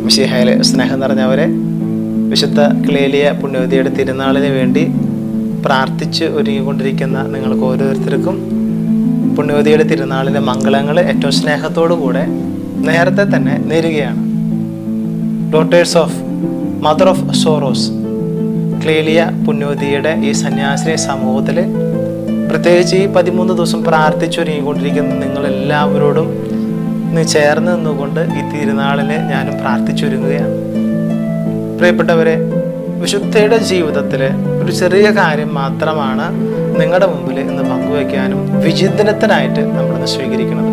മിശിഹായിലെ സ്നേഹം നിറഞ്ഞവരെ വിശുദ്ധ ക്ലേലിയ പുണ്യവതിയുടെ തിരുനാളിന് വേണ്ടി പ്രാർത്ഥിച്ച് ഒരുങ്ങിക്കൊണ്ടിരിക്കുന്ന നിങ്ങൾക്ക് ഓരോരുത്തർക്കും പുണ്യവതിയുടെ തിരുനാളിലെ മംഗളങ്ങൾ ഏറ്റവും സ്നേഹത്തോടു കൂടെ നേരത്തെ തന്നെ നേരുകയാണ് daughters of mother of sorrows Clelia പുണ്യവതിയുടെ ഈ സന്യാസിനി സമൂഹത്തിൽ പ്രത്യേകിച്ച് ഈ പതിമൂന്ന് ദിവസം പ്രാർത്ഥിച്ചൊരുങ്ങിക്കൊണ്ടിരിക്കുന്ന നിങ്ങളെല്ലാവരോടും ഇന്ന് ചേർന്ന് നിന്നുകൊണ്ട് ഈ തിരുനാളിനെ ഞാനും പ്രാർത്ഥിച്ചൊരുങ്ങുകയാണ് പ്രിയപ്പെട്ടവരെ വിശുദ്ധയുടെ ജീവിതത്തിൽ ഒരു ചെറിയ കാര്യം മാത്രമാണ് നിങ്ങളുടെ മുമ്പിൽ ഇന്ന് പങ്കുവയ്ക്കാനും വിചിന്തനത്തിനായിട്ട് നമ്മളിന്ന് സ്വീകരിക്കുന്നത്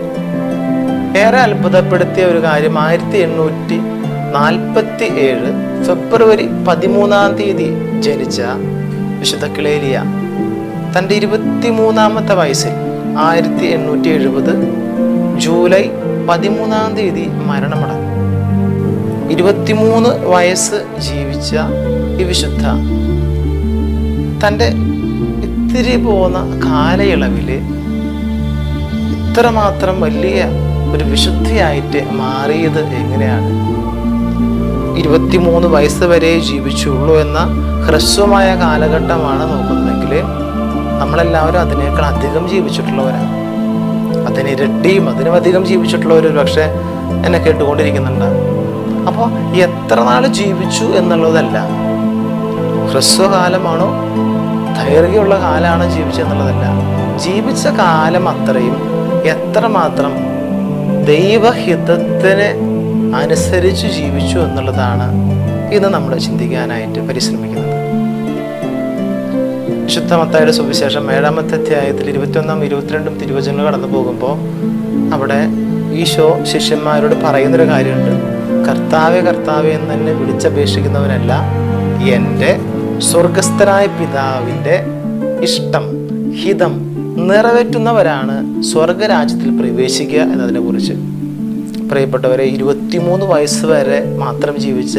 ഏറെ അത്ഭുതപ്പെടുത്തിയ ഒരു കാര്യം ആയിരത്തി എണ്ണൂറ്റി നാൽപ്പത്തി ഏഴ് ഫെബ്രുവരി പതിമൂന്നാം തീയതി ജനിച്ച വിശുദ്ധ ക്ലേലിയ തൻ്റെ ഇരുപത്തിമൂന്നാമത്തെ വയസ്സിൽ ആയിരത്തി എണ്ണൂറ്റി എഴുപത് ജൂലൈ പതിമൂന്നാം തീയതി മരണമടഞ്ഞു ഇരുപത്തിമൂന്ന് വയസ്സ് ജീവിച്ച ഈ വിശുദ്ധ തൻ്റെ ഇത്തിരി പോന്ന കാലയളവിൽ ഇത്രമാത്രം വലിയ ഒരു വിശുദ്ധിയായിട്ട് മാറിയത് എങ്ങനെയാണ് ഇരുപത്തിമൂന്ന് വയസ്സ് വരെ ജീവിച്ചുള്ളൂ എന്ന ഹ്രസ്വമായ കാലഘട്ടമാണ് നോക്കുന്നതെങ്കിൽ നമ്മളെല്ലാവരും അതിനേക്കാൾ അധികം ജീവിച്ചിട്ടുള്ളവരാണ് അതിനിരട്ടിയും അതിനും അധികം ജീവിച്ചിട്ടുള്ളവർ പക്ഷെ എന്നെ കേട്ടുകൊണ്ടിരിക്കുന്നുണ്ടാവും അപ്പോൾ എത്ര നാൾ ജീവിച്ചു എന്നുള്ളതല്ല ഹ്രസ്വകാലമാണോ ദൈർഘ്യമുള്ള കാലമാണോ ജീവിച്ചെന്നുള്ളതല്ല ജീവിച്ച കാലം അത്രയും എത്രമാത്രം ദൈവഹിതത്തിന് അനുസരിച്ച് ജീവിച്ചു എന്നുള്ളതാണ് ഇന്ന് നമ്മൾ ചിന്തിക്കാനായിട്ട് പരിശ്രമിക്കുന്നത് വിശുദ്ധമത്തായുടെ സുവിശേഷം ഏഴാമത്തെ അധ്യായത്തിൽ ഇരുപത്തിയൊന്നാം ഇരുപത്തിരണ്ടും തിരുവചനങ്ങൾ കടന്നു പോകുമ്പോൾ അവിടെ ഈശോ ശിഷ്യന്മാരോട് പറയുന്നൊരു കാര്യമുണ്ട് കർത്താവെ കർത്താവെ എന്ന് തന്നെ വിളിച്ചപേക്ഷിക്കുന്നവനല്ല എൻ്റെ സ്വർഗസ്ഥനായ പിതാവിൻ്റെ ഇഷ്ടം ഹിതം നിറവേറ്റുന്നവരാണ് സ്വർഗരാജ്യത്തിൽ പ്രവേശിക്കുക എന്നതിനെ കുറിച്ച് പ്രിയപ്പെട്ടവരെ ഇരുപത്തിമൂന്ന് വയസ്സ് വരെ മാത്രം ജീവിച്ച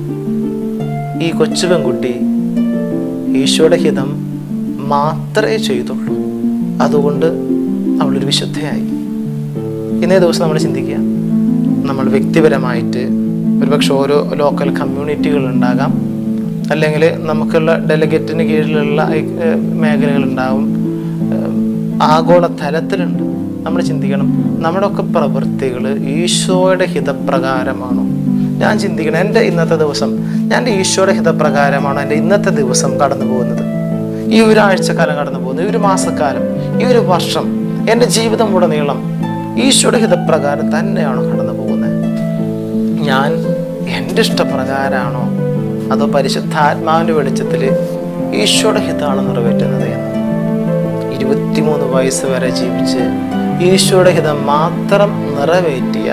ഈ കൊച്ചു പെൺകുട്ടി ഈശോയുടെ ഹിതം മാത്രമേ ചെയ്തുള്ളൂ അതുകൊണ്ട് അവളൊരു വിശുദ്ധയായി ഇന്നേ ദിവസം നമ്മൾ ചിന്തിക്കുക നമ്മൾ വ്യക്തിപരമായിട്ട് ഒരുപക്ഷെ ഓരോ ലോക്കൽ കമ്മ്യൂണിറ്റികൾ ഉണ്ടാകാം അല്ലെങ്കിൽ നമുക്കുള്ള ഡെലിഗേറ്റിന് കീഴിലുള്ള ഏഹ്, മേഖലകളുണ്ടാവും ഏഹ്, ആഗോള തലത്തിലുണ്ട് നമ്മൾ ചിന്തിക്കണം നമ്മുടെയൊക്കെ പ്രവൃത്തികൾ ഈശോയുടെ ഹിതപ്രകാരമാണോ ഞാൻ ചിന്തിക്കണം എൻ്റെ ഇന്നത്തെ ദിവസം ഞാൻ എൻ്റെ ഈശോയുടെ ഹിതപ്രകാരമാണോ എൻ്റെ ഇന്നത്തെ ദിവസം കടന്നു പോകുന്നത് ഈ ഒരു ആഴ്ചക്കാലം കടന്നു പോകുന്നത് ഈ ഒരു മാസക്കാലം ഈ ഒരു വർഷം എൻ്റെ ജീവിതം ഉടനീളം ഈശോയുടെ ഹിതപ്രകാരം തന്നെയാണോ കടന്നു പോകുന്നത് ഞാൻ എൻ്റെ ഇഷ്ടപ്രകാരമാണോ അതോ പരിശുദ്ധാത്മാവിൻ്റെ വെളിച്ചത്തിൽ ഈശോയുടെ ഹിതമാണ് നിറവേറ്റുന്നത് എന്ന് ഇരുപത്തിമൂന്ന് വയസ്സ് വരെ ജീവിച്ച് ഈശോയുടെ ഹിതം മാത്രം നിറവേറ്റിയ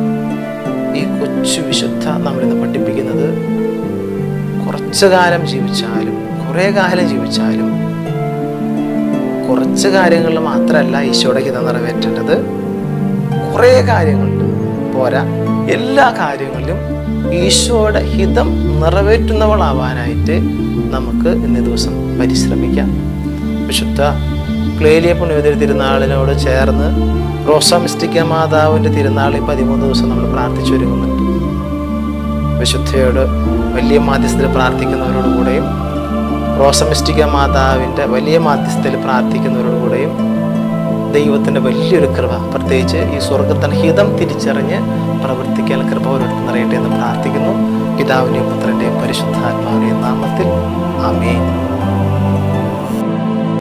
ഈ കൊച്ചു വിശുദ്ധ നമ്മളിന്ന് പഠിപ്പിക്കുന്നത് കുറച്ചു കാലം ജീവിച്ചാലും കുറേ കാലം ജീവിച്ചാലും കുറച്ച് കാര്യങ്ങളിൽ മാത്രമല്ല ഈശോയുടെ ഹിതം നിറവേറ്റേണ്ടത് കുറേ കാര്യങ്ങളുണ്ട് പോരാ എല്ലാ കാര്യങ്ങളിലും ഈശോയുടെ ഹിതം നിറവേറ്റുന്നവളാവാനായിട്ട് നമുക്ക് ഇന്നേ ദിവസം പരിശ്രമിക്കാം വിശുദ്ധ ക്ലേലിയ പുണ്യവതിരി തിരുനാളിനോട് ചേർന്ന് റോസാമിസ്റ്റിക്ക മാതാവിൻ്റെ തിരുനാൾ ഈ പതിമൂന്ന് ദിവസം നമ്മൾ പ്രാർത്ഥിച്ചു ഒരുങ്ങുന്നുണ്ട് വിശുദ്ധയോട് വലിയ മാധ്യസ്ഥയിൽ പ്രാർത്ഥിക്കുന്നവരോട് കൂടെയും റോസമിസ്റ്റിക്ക മാതാവിൻ്റെ വലിയ മാധ്യസ്ഥയിൽ പ്രാർത്ഥിക്കുന്നവരോട് കൂടെയും ദൈവത്തിൻ്റെ വലിയൊരു കൃപ പ്രത്യേകിച്ച് ഈ സ്വർഗത്തിന് ഹിതം തിരിച്ചറിഞ്ഞ് പ്രവർത്തിക്കാൻ കൃപ ഓരോരുത്തർ നിറയട്ടെ എന്ന് പ്രാർത്ഥിക്കുന്നു പിതാവിൻ്റെയും പുത്രൻ്റെയും പരിശുദ്ധാത്മാവിൻ്റെയും നാമത്തിൽ ആമേൻ